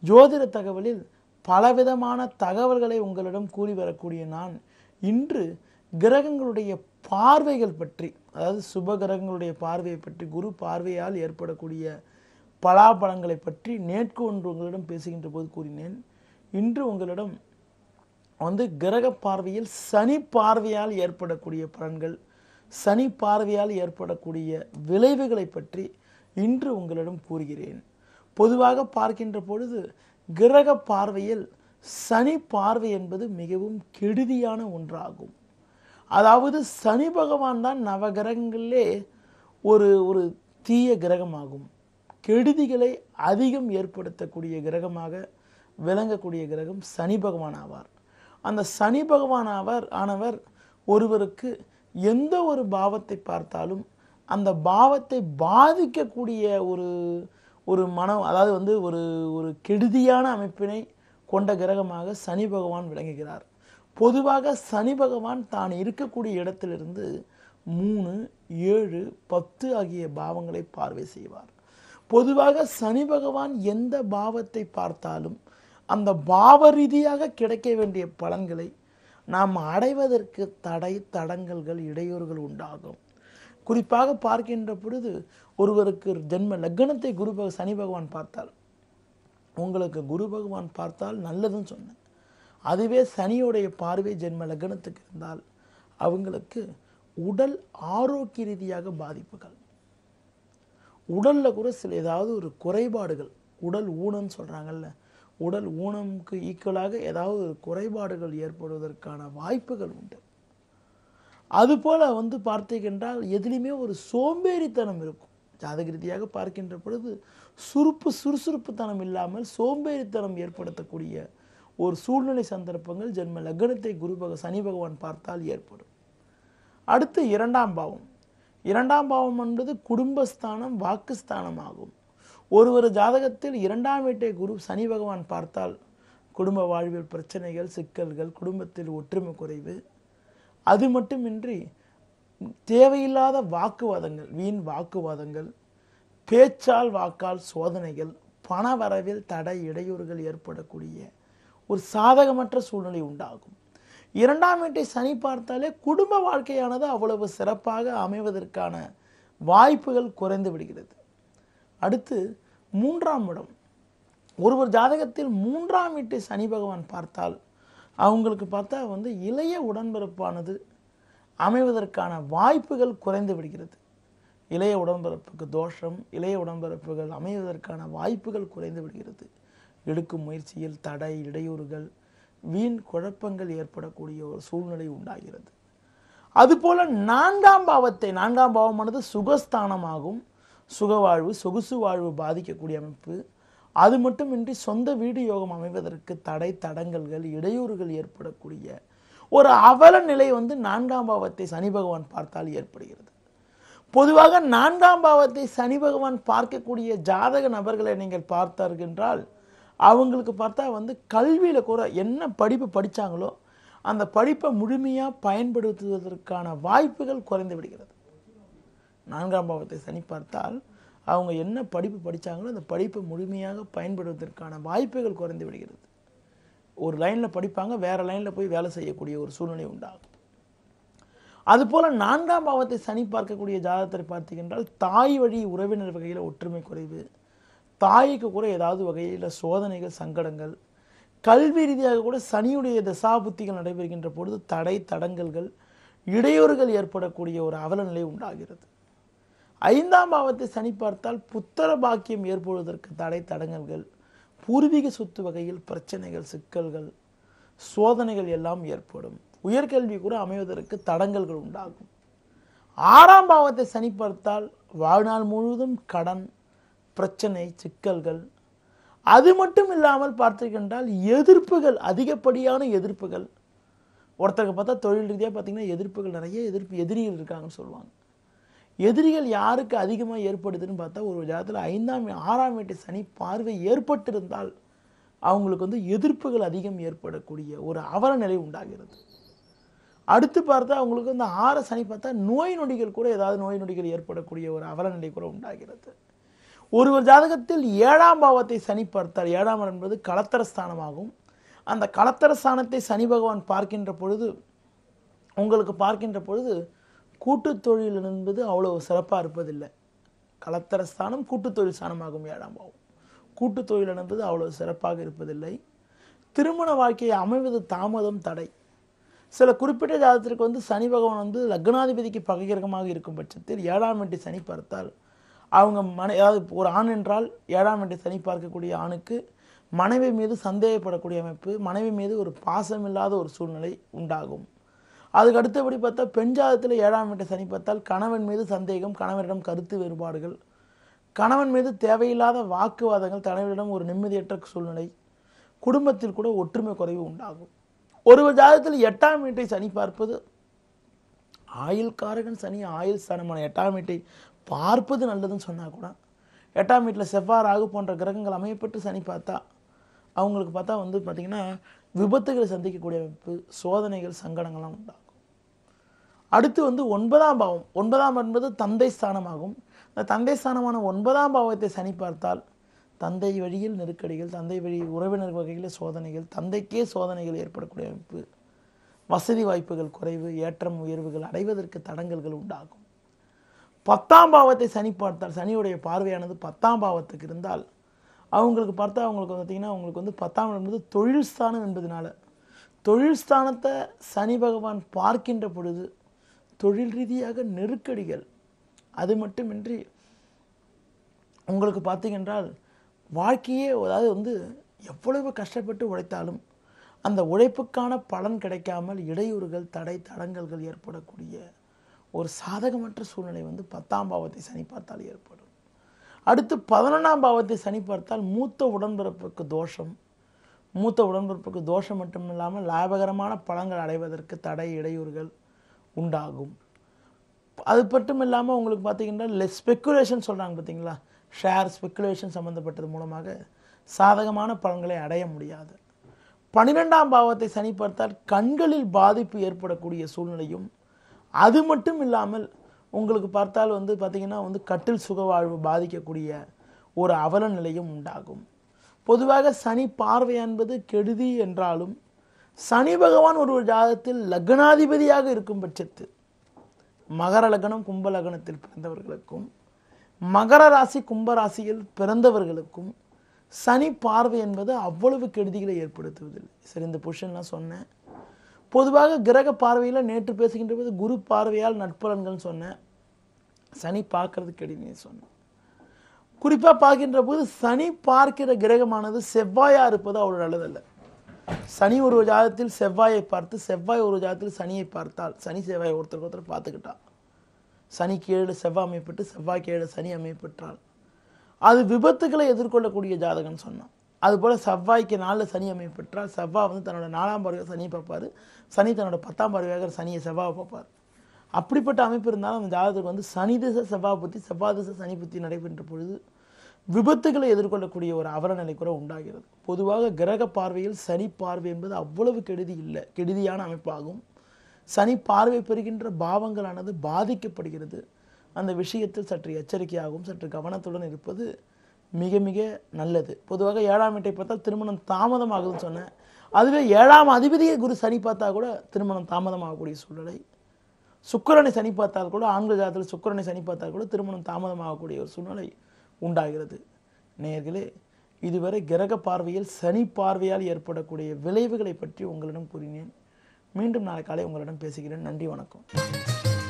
ஜோதிட தகவலில் பலவிதமான தகவல்களை உங்களிடம் கூறி வரக்கூடிய நான் இன்று கிரகங்களுடைய பார்வைகள் பற்றி அதாவது சுப கிரகங்களுடைய பார்வையை பற்றி குரு பார்வையால் ஏற்படக்கூடிய பலாபலங்களை பற்றி நேற்று ஒன்று உங்களிடம் பேசுகின்ற போது கூறினேன் இன்று உங்களிடம் வந்து கிரக பார்வையில் சனி பார்வையால் ஏற்படக்கூடிய பலன்கள் சனி பார்வையால் ஏற்படக்கூடிய விளைவுகளை பற்றி இன்று உங்களிடம் கூறுகிறேன் பொதுவாக பார்க்கின்ற பொழுது கிரக பார்வையில் சனி பார்வை என்பது மிகவும் கெடுதியான ஒன்றாகும் அதாவது சனி பகவான் தான் நவகிரகங்களிலே ஒரு ஒரு தீய கிரகமாகும் கெடுதிகளை அதிகம் ஏற்படுத்தக்கூடிய கிரகமாக விளங்கக்கூடிய கிரகம் சனி பகவான் ஆவார் அந்த சனி பகவான் ஆவார் ஆனவர் ஒருவருக்கு எந்த ஒரு பாவத்தை பார்த்தாலும் அந்த பாவத்தை பாதிக்கக்கூடிய ஒரு ஒரு மனம் அதாவது வந்து ஒரு ஒரு கெடுதியான அமைப்பினை கொண்ட கிரகமாக சனி பகவான் விளங்குகிறார் பொதுவாக சனி பகவான் தான் இருக்கக்கூடிய இடத்திலிருந்து மூணு ஏழு பத்து ஆகிய பாவங்களை பார்வை செய்வார் பொதுவாக சனி பகவான் எந்த பாவத்தை பார்த்தாலும் அந்த பாவ ரீதியாக கிடைக்க வேண்டிய பலன்களை நாம் அடைவதற்கு தடை தடங்கல்கள் இடையூறுகள் உண்டாகும் குறிப்பாக பார்க்கின்ற பொழுது ஒருவருக்கு ஜென்ம லக்னத்தை குரு பக சனி பகவான் பார்த்தால் உங்களுக்கு குரு பகவான் பார்த்தால் நல்லதுன்னு சொன்னேன் அதுவே சனியுடைய பார்வை ஜென்ம லக்னத்துக்கு இருந்தால் அவங்களுக்கு உடல் ஆரோக்கிய ரீதியாக பாதிப்புகள் உடல்ல கூட சில ஏதாவது ஒரு குறைபாடுகள் உடல் ஊனம்னு சொல்றாங்கல்ல உடல் ஊனமுக்கு ஈக்குவலாக ஏதாவது ஒரு குறைபாடுகள் ஏற்படுவதற்கான வாய்ப்புகள் உண்டு அதுபோல வந்து பார்த்தீங்கன்றால் எதிலுமே ஒரு சோம்பேறித்தனம் இருக்கும் ஜாதக ரீதியாக பார்க்கின்ற பொழுது சுறுப்பு சுறுசுறுப்புத்தனம் இல்லாமல் சோம்பேறித்தனம் ஏற்படுத்தக்கூடிய ஒரு சூழ்நிலை சந்தர்ப்பங்கள் ஜென்ம லக்னத்தை குரு பக சனி பகவான் பார்த்தால் ஏற்படும் அடுத்து இரண்டாம் பாவம் இரண்டாம் பாவம் என்பது குடும்பஸ்தானம் வாக்குஸ்தானம் ஆகும் ஒருவர் ஜாதகத்தில் இரண்டாம் வீட்டை குரு சனி பகவான் பார்த்தால் குடும்ப வாழ்வில் பிரச்சனைகள் சிக்கல்கள் குடும்பத்தில் ஒற்றுமை குறைவு அது மட்டுமின்றி தேவையில்லாத வாக்குவாதங்கள் வீண் வாக்குவாதங்கள் பேச்சால் வாக்கால் சோதனைகள் பண வரவில் தடை இடையூறுகள் ஏற்படக்கூடிய ஒரு சாதகமற்ற சூழ்நிலை உண்டாகும் இரண்டாம் வீட்டை சனி பார்த்தாலே குடும்ப வாழ்க்கையானது அவ்வளவு சிறப்பாக அமைவதற்கான வாய்ப்புகள் குறைந்து விடுகிறது அடுத்து மூன்றாம் இடம் ஒருவர் ஜாதகத்தில் மூன்றாம் வீட்டை சனி பகவான் பார்த்தால் அவங்களுக்கு பார்த்தா வந்து இளைய உடன்பிறப்பானது அமைவதற்கான வாய்ப்புகள் குறைந்து விடுகிறது இளைய உடன்பிறப்புக்கு தோஷம் இளைய உடன்பிறப்புகள் அமைவதற்கான வாய்ப்புகள் குறைந்து விடுகிறது எடுக்கும் முயற்சியில் தடை இடையூறுகள் வீண் குழப்பங்கள் ஏற்படக்கூடிய ஒரு சூழ்நிலை உண்டாகிறது அதுபோல நான்காம் பாவத்தை நான்காம் பாவமானது சுகஸ்தானமாகும் சுகவாழ்வு சொகுசு வாழ்வு பாதிக்கக்கூடிய அமைப்பு அது மட்டுமின்றி சொந்த வீடு யோகம் அமைவதற்கு தடை தடங்கல்கள் இடையூறுகள் ஏற்படக்கூடிய ஒரு அவல நிலை வந்து நான்காம் பாவத்தை சனி பகவான் பார்த்தால் ஏற்படுகிறது பொதுவாக நான்காம் பாவத்தை சனி பகவான் பார்க்கக்கூடிய ஜாதக நபர்களை நீங்கள் பார்த்தார்கள் என்றால் அவங்களுக்கு பார்த்தா வந்து கல்வியில கூட என்ன படிப்பு படிச்சாங்களோ அந்த படிப்பை முழுமையா பயன்படுத்துவதற்கான வாய்ப்புகள் குறைந்து விடுகிறது நான்காம் பாவத்தை சனி பார்த்தால் அவங்க என்ன படிப்பு படிச்சாங்களோ அந்த படிப்பை முழுமையாக பயன்படுவதற்கான வாய்ப்புகள் குறைந்து விடுகிறது ஒரு லைன்ல படிப்பாங்க வேற லைன்ல போய் வேலை செய்யக்கூடிய ஒரு சூழ்நிலை உண்டாகும் அதுபோல நான்காம் பாவத்தை சனி பார்க்கக்கூடிய ஜாதகத்தை பார்த்தீங்கன்றால் தாய் வழி உறவினர் வகையில் ஒற்றுமை குறைவு தாய்க்கு கூட ஏதாவது வகையில் சோதனைகள் சங்கடங்கள் கல்வி ரீதியாக கூட சனியுடைய தசாபுத்திகள் நடைபெறுகின்ற பொழுது தடை தடங்கல்கள் இடையூறுகள் ஏற்படக்கூடிய ஒரு அவல நிலை உண்டாகிறது ஐந்தாம் பாவத்தை சனி பார்த்தால் புத்தர பாக்கியம் ஏற்படுவதற்கு தடை தடங்கல்கள் பூர்வீக சொத்து வகையில் பிரச்சனைகள் சிக்கல்கள் சோதனைகள் எல்லாம் ஏற்படும் உயர்கல்வி கூட அமைவதற்கு தடங்கல்கள் உண்டாகும் ஆறாம் பாவத்தை சனி பார்த்தால் வாழ்நாள் முழுவதும் கடன் பிரச்சனை சிக்கல்கள் அது மட்டும் இல்லாமல் பார்த்துக்கின்றால் எதிர்ப்புகள் அதிகப்படியான எதிர்ப்புகள் ஒருத்தருக்கு பார்த்தா தொழில் ரீதியாக பார்த்தீங்கன்னா எதிர்ப்புகள் நிறைய எதிர்ப்பு எதிரிகள் இருக்காங்கன்னு சொல்லுவாங்க எதிரிகள் யாருக்கு அதிகமாக ஏற்படுதுன்னு பார்த்தா ஒரு ஜாதத்தில் ஐந்தாம் ஆறாம் வீட்டு சனி பார்வை ஏற்பட்டிருந்தால் அவங்களுக்கு வந்து எதிர்ப்புகள் அதிகம் ஏற்படக்கூடிய ஒரு அவல நிலை உண்டாகிறது அடுத்து பார்த்தா அவங்களுக்கு வந்து ஆற சனி பார்த்தா நோய் நொடிகள் கூட ஏதாவது நோய் நொடிகள் ஏற்படக்கூடிய ஒரு அவல நிலை கூட உண்டாகிறது ஒருவர் ஜாதகத்தில் ஏழாம் பாவத்தை சனி பார்த்தால் ஏழாம் இடம் என்பது களத்திர ஸ்தானமாகும் அந்த களத்திர ஸ்தானத்தை சனி பகவான் பார்க்கின்ற பொழுது உங்களுக்கு பார்க்கின்ற பொழுது கூட்டுத் தொழில் என்பது அவ்வளவு சிறப்பாக இருப்பதில்லை களத்திர ஸ்தானம் கூட்டுத் தொழில் ஸ்தானமாகும் ஏழாம் பாவம் கூட்டுத் தொழில் என்பது அவ்வளவு சிறப்பாக இருப்பதில்லை திருமண வாழ்க்கையை அமைவது தாமதம் தடை சில குறிப்பிட்ட ஜாதகத்திற்கு வந்து சனி பகவான் வந்து லக்னாதிபதிக்கு பகைகிரகமாக இருக்கும் பட்சத்தில் ஏழாம் வீட்டை சனி பார்த்தால் அவங்க மனை அதாவது ஒரு ஆண் என்றால் ஏழாம் வீட்டை சனி பார்க்கக்கூடிய ஆணுக்கு மனைவி மீது சந்தேகப்படக்கூடிய அமைப்பு மனைவி மீது ஒரு பாசமில்லாத ஒரு சூழ்நிலை உண்டாகும் அதுக்கு அடுத்தபடி பார்த்தா பெண் ஜாதகத்தில் ஏழாம் வீட்டை சனி பார்த்தால் கணவன் மீது சந்தேகம் கணவனிடம் கருத்து வேறுபாடுகள் கணவன் மீது தேவையில்லாத வாக்குவாதங்கள் தலைவரிடம் ஒரு நிம்மதியற்ற சூழ்நிலை குடும்பத்தில் கூட ஒற்றுமை குறைவு உண்டாகும் ஒருவர் ஜாதகத்தில் எட்டாம் வீட்டை சனி பார்ப்பது ஆயுள்காரகன் சனி ஆயுள் ஸ்தானமான எட்டாம் வீட்டை பார்ப்பது நல்லதுன்னு சொன்னா கூட எட்டாம் வீட்டில் செவ்வாய் ராகு போன்ற கிரகங்கள் அமையப்பட்டு சனி பார்த்தா அவங்களுக்கு பார்த்தா வந்து பார்த்திங்கன்னா விபத்துகளை சந்திக்கக்கூடிய அமைப்பு சோதனைகள் சங்கடங்கள்லாம் உண்டாகும் அடுத்து வந்து ஒன்பதாம் பாவம் ஒன்பதாம் என்பது தந்தை ஸ்தானமாகும் அந்த தந்தை ஸ்தானமான ஒன்பதாம் பாவத்தை சனி பார்த்தால் தந்தை வழியில் நெருக்கடிகள் தந்தை வழி உறவினர் வகையில் சோதனைகள் தந்தைக்கே சோதனைகள் ஏற்படக்கூடிய அமைப்பு வசதி வாய்ப்புகள் குறைவு ஏற்றம் உயர்வுகள் அடைவதற்கு தடங்கல்கள் உண்டாகும் பத்தாம் பாவத்தை சனி பார்த்தால் சனியுடைய பார்வையானது பத்தாம் பாவத்துக்கு இருந்தால் அவங்களுக்கு பார்த்தா அவங்களுக்கு பார்த்தீங்கன்னா அவங்களுக்கு வந்து பத்தாம் இடம் என்பது தொழில் ஸ்தானம் என்பதனால தொழில் ஸ்தானத்தை சனி பகவான் பார்க்கின்ற பொழுது தொழில் ரீதியாக நெருக்கடிகள் அது மட்டுமின்றி உங்களுக்கு பார்த்தீங்கன்றால் வாழ்க்கையே அதாவது வந்து எவ்வளவு கஷ்டப்பட்டு உழைத்தாலும் அந்த உழைப்புக்கான பலன் கிடைக்காமல் இடையூறுகள் தடை தடங்கல்கள் ஏற்படக்கூடிய ஒரு சாதகமற்ற சூழ்நிலை வந்து பத்தாம் பாவத்தை சனி பார்த்தால் ஏற்படும் அடுத்து பதினொன்றாம் பாவத்தை சனி பார்த்தால் மூத்த உடன்பிறப்புக்கு தோஷம் மூத்த உடன்பிறப்புக்கு தோஷம் மட்டும் இல்லாமல் லாபகரமான பலன்கள் அடைவதற்கு தடை இடையூறுகள் உண்டாகும் அது மட்டும் இல்லாமல் உங்களுக்கு பார்த்தீங்கன்னா லெஸ் ஸ்பெக்குலேஷன் சொல்கிறாங்க பார்த்தீங்களா ஷேர் ஸ்பெக்குலேஷன் சம்மந்தப்பட்டது மூலமாக சாதகமான பலன்களை அடைய முடியாது பன்னிரெண்டாம் பாவத்தை சனி பார்த்தால் கண்களில் பாதிப்பு ஏற்படக்கூடிய சூழ்நிலையும் அது மட்டும் இல்லாமல் உங்களுக்கு பார்த்தால் வந்து பார்த்தீங்கன்னா வந்து கட்டில் சுகவாழ்வு பாதிக்கக்கூடிய ஒரு அவல நிலையும் உண்டாகும் பொதுவாக சனி பார்வை என்பது கெடுதி என்றாலும் சனி பகவான் ஒரு ஜாதகத்தில் லக்னாதிபதியாக இருக்கும் பட்சத்தில் மகர லக்னம் கும்ப லக்னத்தில் பிறந்தவர்களுக்கும் மகர ராசி கும்ப ராசியில் பிறந்தவர்களுக்கும் சனி பார்வை என்பது அவ்வளவு கெடுதிகளை ஏற்படுத்துவதில்லை சரி இந்த பொசிஷன்லாம் சொன்னேன் பொதுவாக கிரக பார்வையில் நேற்று பேசுகின்ற போது குரு பார்வையால் நட்பலன்கள் சொன்னேன் சனி பார்க்கறது கெடுதின்னு சொன்னேன் குறிப்பாக பார்க்கின்ற போது சனி பார்க்கிற கிரகமானது செவ்வாயாக இருப்பது அவ்வளோ நல்லதல்ல சனி ஒரு ஜாதத்தில் செவ்வாயை பார்த்து செவ்வாய் ஒரு ஜாதத்தில் சனியை பார்த்தால் சனி செவ்வாய் ஒருத்தருக்கு ஒருத்தர் பார்த்துக்கிட்டா சனி கீழே செவ்வாய் அமைப்பட்டு செவ்வாய் கீழே சனி அமைப்பெற்றால் அது விபத்துக்களை எதிர்கொள்ளக்கூடிய ஜாதகம்னு சொன்னான் அதுபோல் செவ்வாய்க்கு நாளில் சனி அமைப்பெற்றால் செவ்வாய் வந்து தன்னோட நாலாம் பார்வையாக சனியை பார்ப்பார் சனி தன்னோட பத்தாம் பார்வையாக சனியை செவ்வாயை பார்ப்பார் அப்படிப்பட்ட அமைப்பு இருந்தாலும் அந்த ஜாதகத்துக்கு வந்து சனி திசை செவ்வாய் புத்தி செவ்வாய் திசை சனி புத்தி நடைபெற்ற பொழுது விபத்துகளை எதிர்கொள்ளக்கூடிய ஒரு அவல நிலை கூட உண்டாகிறது பொதுவாக கிரக பார்வையில் சனி பார்வை என்பது அவ்வளவு கெடுதி இல்லை கெடுதியான அமைப்பாகும் சனி பார்வை பெறுகின்ற பாவங்களானது பாதிக்கப்படுகிறது அந்த விஷயத்தில் சற்று எச்சரிக்கையாகவும் சற்று கவனத்துடன் இருப்பது மிக மிக நல்லது பொதுவாக ஏழாம் வீட்டை பார்த்தால் திருமணம் தாமதமாகுதுன்னு சொன்னேன் அதுவே ஏழாம் அதிபதியை குரு சனி பார்த்தா கூட திருமணம் தாமதமாகக்கூடிய சூழ்நிலை சுக்கிரனை சனி பார்த்தால் கூட ஆண்கள் ஜாதத்தில் சுக்கிரனை சனி பார்த்தால் கூட திருமணம் தாமதமாகக்கூடிய ஒரு சூழ்நிலை உண்டாகிறது நேயர்களே இதுவரை கிரக பார்வையில் சனி பார்வையால் ஏற்படக்கூடிய விளைவுகளை பற்றி உங்களிடம் கூறினேன் மீண்டும் நாளை காலை உங்களிடம் பேசுகிறேன் நன்றி வணக்கம்